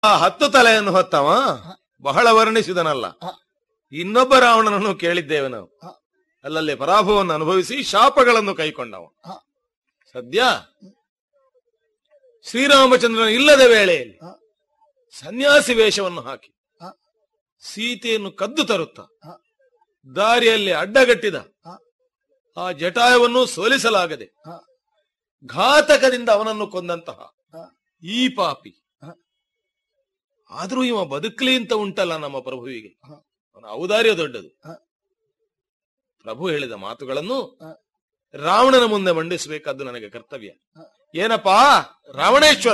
ಆ ಹತ್ತು ತಲೆಯನ್ನು ಹೊತ್ತವ ಬಹಳ ವರ್ಣಿಸಿದನಲ್ಲ ಹ. ಇನ್ನೊಬ್ಬ ರಾವಣನನ್ನು ಕೇಳಿದ್ದೇವೆ ನಾವು ಹ. ಅಲ್ಲಲ್ಲಿ ಪರಾಭವವನ್ನು ಅನುಭವಿಸಿ ಶಾಪಗಳನ್ನು ಕೈಕೊಂಡವ ಹ. ಸದ್ಯ ಶ್ರೀರಾಮಚಂದ್ರನ ಇಲ್ಲದ ವೇಳೆಯಲ್ಲಿ ಹ. ಸನ್ಯಾಸಿ ವೇಷವನ್ನು ಹಾಕಿ ಹ. ಸೀತೆಯನ್ನು ಕದ್ದು ತರುತ್ತ ಹ. ದಾರಿಯಲ್ಲಿ ಅಡ್ಡಗಟ್ಟಿದ ಹ. ಆ ಜಟಾಯುವನ್ನು ಸೋಲಿಸಲಾಗದೆ ಹ. ಘಾತಕದಿಂದ ಅವನನ್ನು ಕೊಂದಂತಹ ಹ. ಈ ಪಾಪಿ ಹ. ಆದ್ರೂ ಇವ ಬದುಕಲಿ ಅಂತ ಉಂಟಲ್ಲ ನಮ್ಮ ಪ್ರಭುವಿಗೆ ಹ. ಅವನ ಔದಾರ್ಯ ದೊಡ್ಡದು ಹ. ಪ್ರಭು ಹೇಳಿದ ಮಾತುಗಳನ್ನು ಹ. ರಾವಣನ ಮುಂದೆ ಮಂಡಿಸಬೇಕಾದ್ದು ನನಗೆ ಕರ್ತವ್ಯ ಹ. ಏನಪ್ಪಾ ರಾವಣೇಶ್ವರ